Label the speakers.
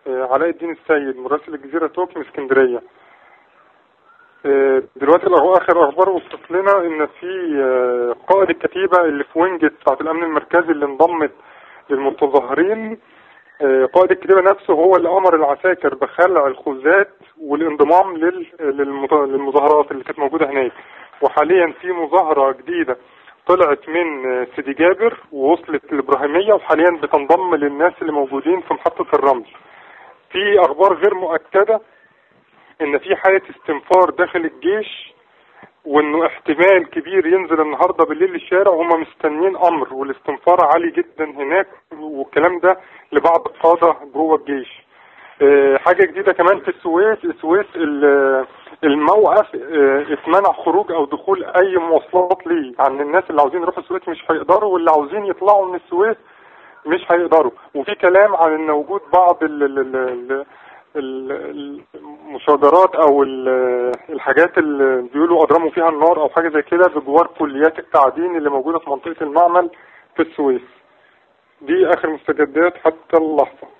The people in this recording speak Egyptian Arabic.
Speaker 1: آه، علاء الدين السيد مراسل الجزيرة توك من اسكندرية آه، دلوقتي الأخ- آخر أخبار وصلت لنا إن في آه، قائد الكتيبة اللي في وينجت بتاعت الأمن المركزي اللي انضمت للمتظاهرين آه، قائد الكتيبة نفسه هو اللي أمر العساكر بخلع الخوذات والانضمام لل- للمت- للمظاهرات اللي كانت موجودة هناك وحاليا في مظاهرة جديدة طلعت من آه، سيدي جابر ووصلت الإبراهيمية وحاليا بتنضم للناس اللي موجودين في محطة الرمل في أخبار غير مؤكدة إن في حالة استنفار داخل الجيش وانه احتمال كبير ينزل النهارده بالليل الشارع وهم مستنيين امر والاستنفار عالي جدا هناك والكلام ده لبعض القاده جوه الجيش. آه، حاجه جديده كمان في السويس السويس ال- الموقف آه، اتمنع خروج او دخول اي مواصلات ليه عن الناس اللي عاوزين يروحوا السويس مش هيقدروا واللي عاوزين يطلعوا من السويس مش هيقدروا وفي كلام عن ان وجود بعض ال ال ال ال ال- المشاجرات او ال- الحاجات اللي بيقولوا اضرموا فيها النار او حاجه زي كده بجوار كليات التعدين اللي موجوده في منطقه المعمل في السويس دي اخر مستجدات حتى اللحظه